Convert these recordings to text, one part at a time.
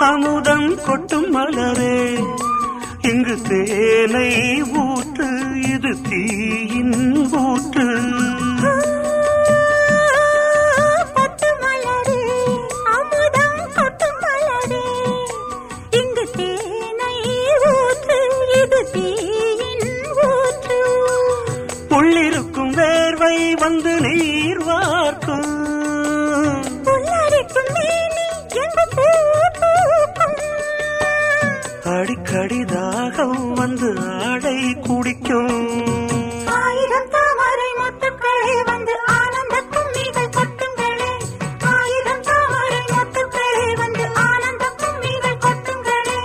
அமுதம் கொட்டும் மலரே இங்கு தேனை ஊற்று இது தீயின் ஊற்று பட்டு மலரே அமுதம் கொட்டு மலரே இங்கு தேனை ஊற்று இது தீயின் ஊற்று உள்ளிருக்கும் வேர்வை வந்து நீர் வார்க்கும் புல்லரிக்கும் மேனி எங்கு பூ பூக்கும் அடிக்கடி தாகம் வந்து ஆடை குடிக்கும் ஆயிரம் தாமரை முத்துக்களே வந்து ஆனந்த கும்மிகள் கொட்டுங்களே ஆயிரம் தாமரை முத்துக்களே வந்து ஆனந்த கும்மிகள் கொட்டுங்களே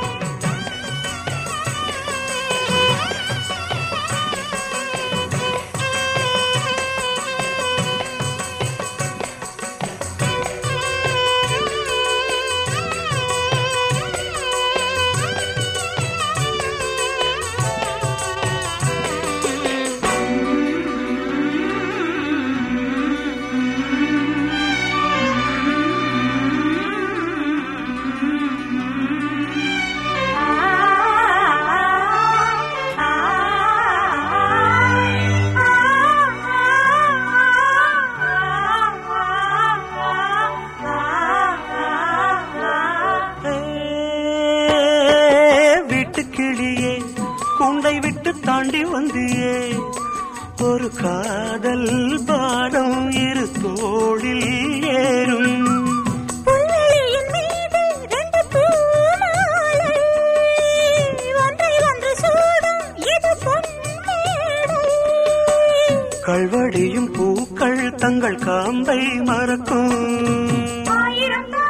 வீட்டு கிளியே கூண்டை விட்டு தாண்டி வந்தியே ஒரு காதல் பாடம் இரு தோளில் ஏறும் புல்வெளியின் மீது ரெண்டு பூமாலை ஒன்றை ஒன்று சூடும் இது பொன்மேடை கல்வடியும் பூக்கள் தங்கள் காம்பை மறக்கும் ஆயிரம்